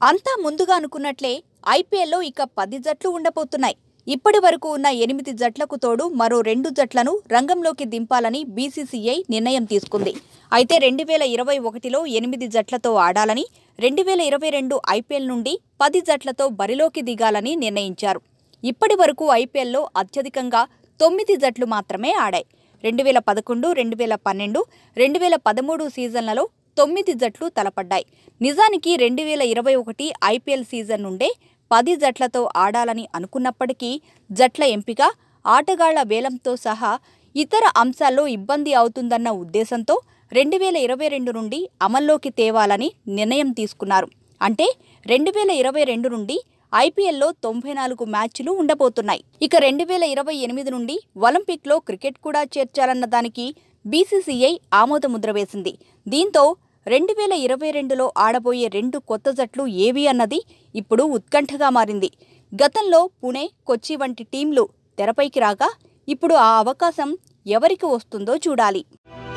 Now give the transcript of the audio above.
అంతా ముందుగా అనుకున్నట్లే ఐపీఎల్లో ఇక పది జట్లు ఉండబోతున్నాయి ఇప్పటి వరకు ఉన్న ఎనిమిది జట్లకు తోడు మరో రెండు జట్లను రంగంలోకి దింపాలని బీసీసీఐ నిర్ణయం తీసుకుంది అయితే రెండు వేల ఇరవై ఒకటిలో ఎనిమిది జట్లతో ఆడాలని రెండు వేల ఇరవై రెండు ఐపీఎల్ నుండి పది జట్లతో బరిలోకి దిగాలని నిర్ణయించారు ఇప్పటి వరకు ఐపీఎల్లో అత్యధికంగా తొమ్మిది జట్లు మాత్రమే ఆడాయి రెండు వేల పదకొండు రెండు వేల పన్నెండు రెండు వేల పదమూడు సీజన్లలో తొమ్మిది జట్లు తలపడ్డాయి నిజానికి రెండు వేల ఇరవై ఒకటి ఐపీఎల్ సీజన్ నుండే పది జట్లతో ఆడాలని అనుకున్నప్పటికీ జట్ల ఎంపిక ఆటగాళ్ల వేలంతో సహా ఇతర అంశాల్లో ఇబ్బంది అవుతుందన్న ఉద్దేశంతో రెండు వేల ఇరవై రెండు నుండి అమల్లోకి తేవాలని నిర్ణయం తీసుకున్నారు అంటే రెండు వేల ఇరవై రెండు నుండి ఐపీఎల్లో తొంభై నాలుగు మ్యాచ్లు ఉండబోతున్నాయి ఇక రెండు వేల ఇరవై ఎనిమిది నుండి ఒలింపిక్లో క్రికెట్ కూడా చేర్చాలన్న దానికి బీసీసీఐ ఆమోదముద్ర వేసింది దీంతో రెండు వేల ఇరవై రెండులో ఆడబోయే రెండు కొత్త జట్లు ఏవి అన్నది ఇప్పుడు ఉత్కంఠగా మారింది గతంలో పుణె కొచ్చి వంటి టీంలు తెరపైకి రాగా ఇప్పుడు ఆ అవకాశం ఎవరికి వస్తుందో చూడాలి